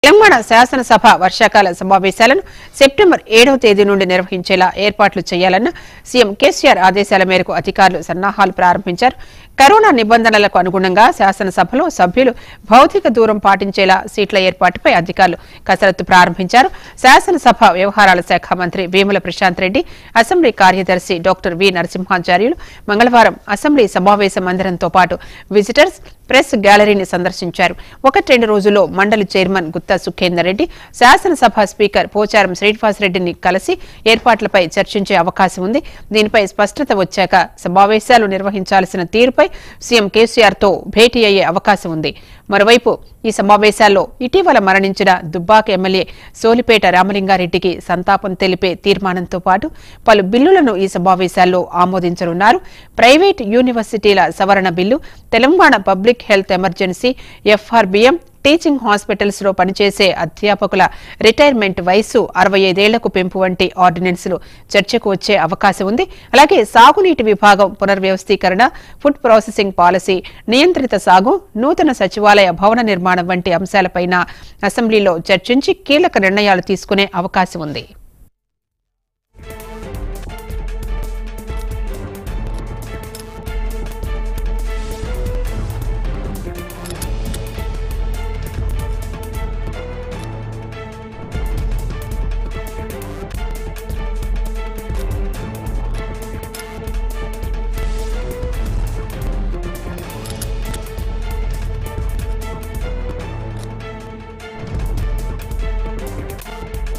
తెలంగాణ శాసనసభ వర్షాకాల సమావేశాలను సెప్టెంబర్ ఏడవ తేదీ నుండి నిర్వహించేలా ఏర్పాట్లు చేయాలన్న సీఎం కేసీఆర్ ఆదేశాల మేరకు అధికారులు సన్నాహాలు ప్రారంభించారు కరోనా నిబంధనలకు అనుగుణంగా శాసనసభలో సభ్యులు భౌతిక దూరం పాటించేలా సీట్ల ఏర్పాటుపై అధికారులు కసరత్తు ప్రారంభించారు శాసనసభ వ్యవహారాల శాఖ మంత్రి వేముల ప్రశాంత్ రెడ్డి అసెంబ్లీ కార్యదర్శి డాక్టర్ వి నరసింహాచార్యులు మంగళవారం అసెంబ్లీ సమావేశ మందిరంతో పాటు విజిటర్స్ ప్రెస్ గ్యాలరీని సందర్శించారు ఒకటి రెండు రోజుల్లో మండలి చైర్మన్ గుత్తా సుఖేందర్ రెడ్డి శాసనసభ స్పీకర్ పోచారం శ్రీనివాసరెడ్డిని కలిసి ఏర్పాట్లపై చర్చించే అవకాశం ఉంది దీనిపై స్పష్టత వచ్చాక సమావేశాలు నిర్వహించాల్సిన తీరుపై సీఎం కేసీఆర్ తో భేటీ అయ్యే అవకాశం ఉంది మరోవైపు ఈ సమావేశాల్లో ఇటీవల మరణించిన దుబ్బాక ఎమ్మెల్యే సోలిపేట రామలింగారెడ్డికి సంతాపం తెలిపే తీర్మానంతో పాటు పలు బిల్లులను ఈ సమావేశాల్లో ఆమోదించనున్నారు ప్రైవేట్ యూనివర్సిటీల సవరణ bill Telangana public health emergency FRBM teaching hospitals లో పనిచేసే అధ్యాపకుల రిటైర్మెంట్ వయసు అరవై ఐదేళ్లకు పెంపు వంటి ఆర్డినెన్సులు చర్చకు వచ్చే అవకాశం ఉంది అలాగే సాగునీటి విభాగం పునర్వ్యవస్థీకరణ ఫుడ్ ప్రాసెసింగ్ పాలసీ నియంత్రిత సాగు నూతన సచివాలయ భవన నిర్మాణం వంటి అంశాలపైన అసెంబ్లీలో చర్చించి కీలక నిర్ణయాలు తీసుకునే అవకాశం ఉంది